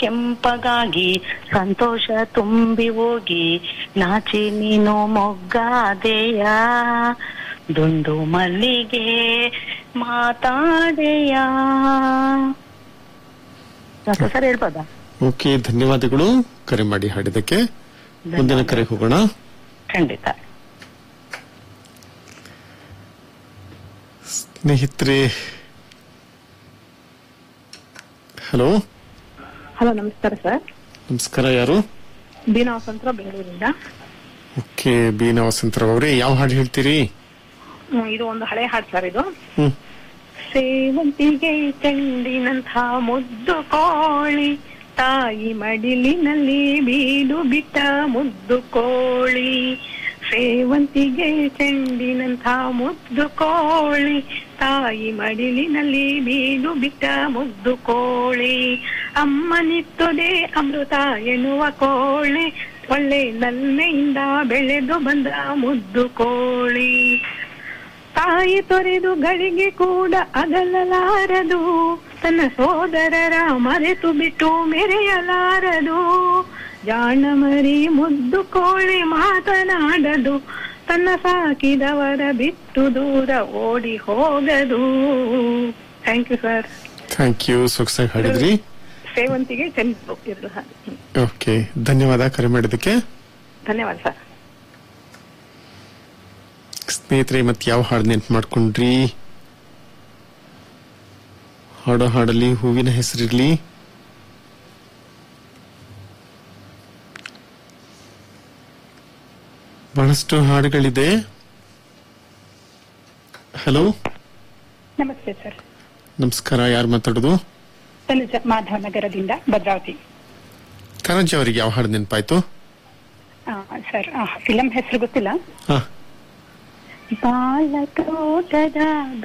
ಕೆಂಪಗಾಗಿ ಸಂತೋಷ ತುಂಬಿ ಹೋಗಿ ನಾಚಿ ನೀನು ಮೊಗ್ಗಾದೆಯ ದುಂಡು ಮಲ್ಲಿಗೆ ಮಾತಾಡೆಯ ಸರ್ ಹೇಳ್ಬೋದಾ ಓಕೆ ಧನ್ಯವಾದಗಳು ಕರೆ ಮಾಡಿ ಹಾಡಿದಕ್ಕೆ ಮುಂದಿನ ಕರೆ ಹೋಗೋಣ ಖಂಡಿತ ಸ್ನೇಹಿತರೆ ಹಲೋ ಹಲೋ ನಮಸ್ಕಾರ ಸರ್ ನಮಸ್ಕಾರ ಯಾರು ಬೀನಾ ವಸಂತರ ಬೆಂಗಳೂರಿಂದ ಓಕೆ ಬೀನಾ ವಸಂತರಾವ್ ಅವರೇ ಯಾವ ಹಾಡು ಹೇಳ್ತೀರಿ ಹ್ಮ್, ಇದು ಒಂದು ಹಳೆ ಹಾಡು ಸರ್ ಇದು ಹ್ಮ್ ಸೇವಂತಿಗೆ ಚೆಂಡಿನಂಥ ಮುದ್ದು ಕೋಳಿ ತಾಯಿ ಮಡಿಲಿನಲ್ಲಿ ಬೀಡು ಬಿಟ್ಟ ಮುದ್ದು ಕೋಳಿ ಸೇವಂತಿಗೆ ಚೆಂಡಿನಂಥ ಮುದ್ದು ಕೋಳಿ ತಾಯಿ ಮಡಿಲಿನಲ್ಲಿ ಬೀಡು ಬಿಟ್ಟ ಮುದ್ದು ಕೋಳಿ ಅಮ್ಮನಿತ್ತದೆ ಅಮೃತ ಎನ್ನುವ ಕೋಳಿ ಒಳ್ಳೆ ನಲ್ಮೆಯಿಂದ ಬೆಳೆದು ಬಂದ ಮುದ್ದು ಕೋಳಿ ತಾಯಿ ತೊರೆದು ಗಳಿಗೆ ಕೂಡ ಅಗಲಲಾರದು ತನ್ನ ಸೋದರರ ಮರೆತು ಬಿಟ್ಟು ಮೆರೆಯಲಾರದು ಜಾಣಮರಿ ಮುದ್ದು ಕೋಳಿ ಮಾತನಾಡದು ತನ್ನ ಸಾಕಿದವರ ಬಿಟ್ಟು ದೂರ ಓಡಿ ಹೋಗದು thank you sir thank you ಸೊಗಸಾಗಿ ಹಾಡಿದ್ರಿ ಸೇವಂತಿಗೆ ಚೆಂಡು ಎರಡು ಹಾಡು ಹ್ಮ್. ಓಕೆ ಧನ್ಯವಾದ ಕರೆ ಮಾಡಿದಕ್ಕೆ ಧನ್ಯವಾದ ಸರ್ ಸ್ನೇಹಿತರೆ ಮತ್ತೆ ಯಾವ ಹಾಡು ನೆನ್ಪು ಮಾಡ್ಕೊಂಡ್ರಿ ಹಾಡೋ ಹಾಡಲ್ಲಿ ಹೂವಿನ ಹೆಸರಿರ್ಲಿ ಬಹಳಷ್ಟು ಹಾಡುಗಳಿದೆ ಹಲೋ ನಮಸ್ತೆ ಸರ್ ನಮಸ್ಕಾರ ಯಾರು ಮಾತಾಡೋದು ತನುಜ ಮಾಧವ ನಗರದಿಂದ ಭದ್ರಾವತಿ ಕರಂಜಿ ಅವರಿಗೆ ಯಾವ ಹಾಡು ನೆನಪಾಯ್ತು ಸರ್ ಫಿಲಂ ಹೆಸರು ಗೊತ್ತಿಲ್ಲ ಹಾ ಬಾಲತೋಟದ